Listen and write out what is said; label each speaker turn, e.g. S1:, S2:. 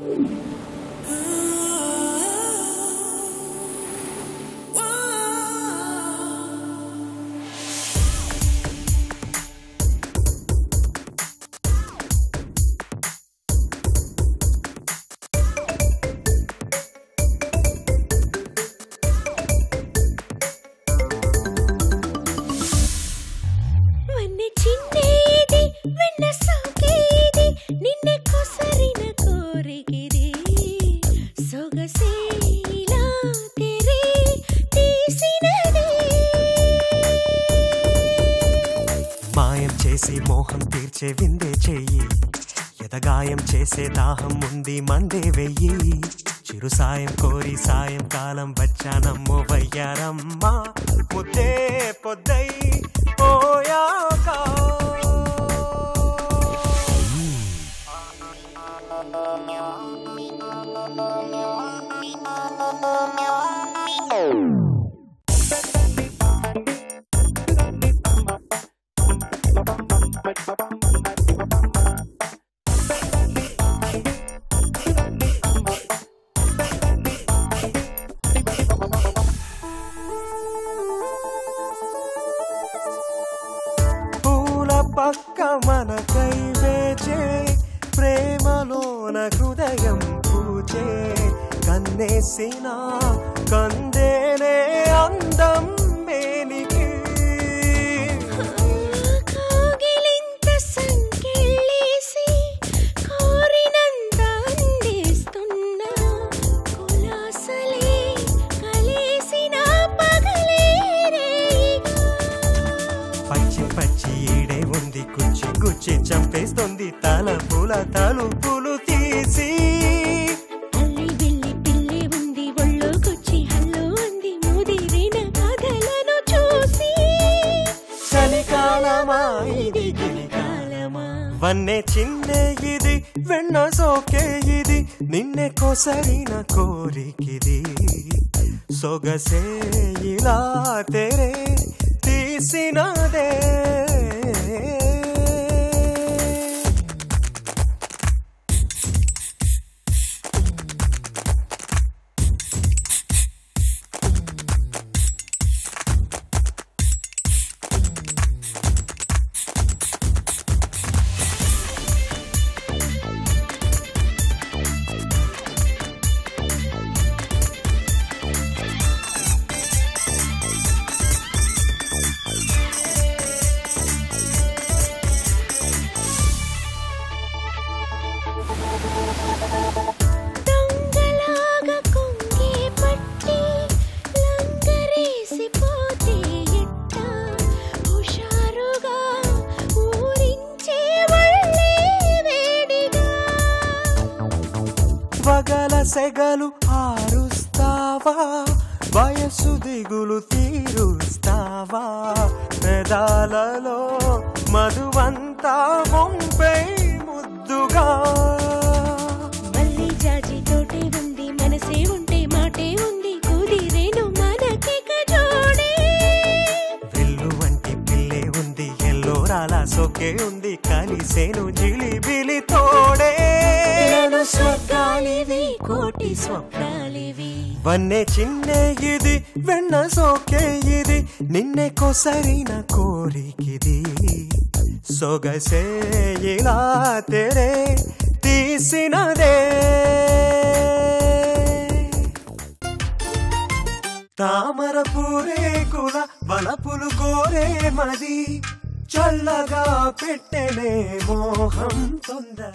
S1: వన్నె చిన్నేది వెన్న సోకేది నిన్నే కొసరిన కోరికిది సొగసేలా తెరే తీసినది
S2: మాయం చేసి మోహం తీర్చే విందే చెయ్యి ఎదగాయం చేసే దాహం ఉంది మందే వెయ్యి చిరు సాయం కోరి సాయం కాలం వచ్చానమ్మో వయ్యారమ్మా ముద్దే పొద్దై పోయాక పూల పక్క మనకై వేచే ప్రేమలోన హృదయం పూచే కన్నేసిన కందేనే అందం మేనికి
S1: కోగిలింత సంకెళ్ళేసి కోరినంత అందిస్తున్నా కులాసలే కలిసిన పగలే రేయిగా
S2: పచ్చి పచ్చి ఈడే ఉంది గుచ్చి గుచ్చి చంపేస్తుంది తల పూల తలుపులు తీసి
S1: అల్లి బిల్లి పిల్లి ఉంది ఒళ్ళోకొచ్చి హల్లో అంది ముదిరిన కథలను చూసి
S2: చలికాలమా ఇది గిలికాలమా వన్నే చిన్నే ఇది వెన్న సోకే ఇది నిన్నే కొసరిన కోరికిది సొగసే ఇలా తెరే తీసినదే
S1: దొంగలాగా కొంగే పట్టి లంగరేసిపోతే ఎట్టా హుషారుగా ఊరించే వళ్ళే వేడిగా
S2: వగల సెగలు ఆరుస్తావా వయసు దిగులు తీరుస్తావా పెదాలలో మధువంతా వంపై ముద్దుగా
S1: మళ్ళీ జాజి తోటే ఉంది మనసే ఉంటే మాటే ఉంది కుదిరేను మనకిక జోడే
S2: వెల్లు వంటి పిల్లే ఉంది ఎల్లో రాలా సోకే ఉంది కలిసేను జిలిబిలి తోడే
S1: స్వర్గాలివి కోటి స్వప్నాలివి
S2: వన్నే చిన్నే ఇది వెన్న సోకే ఇది నిన్నే కొసరిన కోరికిది సొగసే ఇలా తెరే తీసినదే తామర పూరేకుల వలపులు కోరే మది చల్లగా పెట్టెనే మోహం తొందర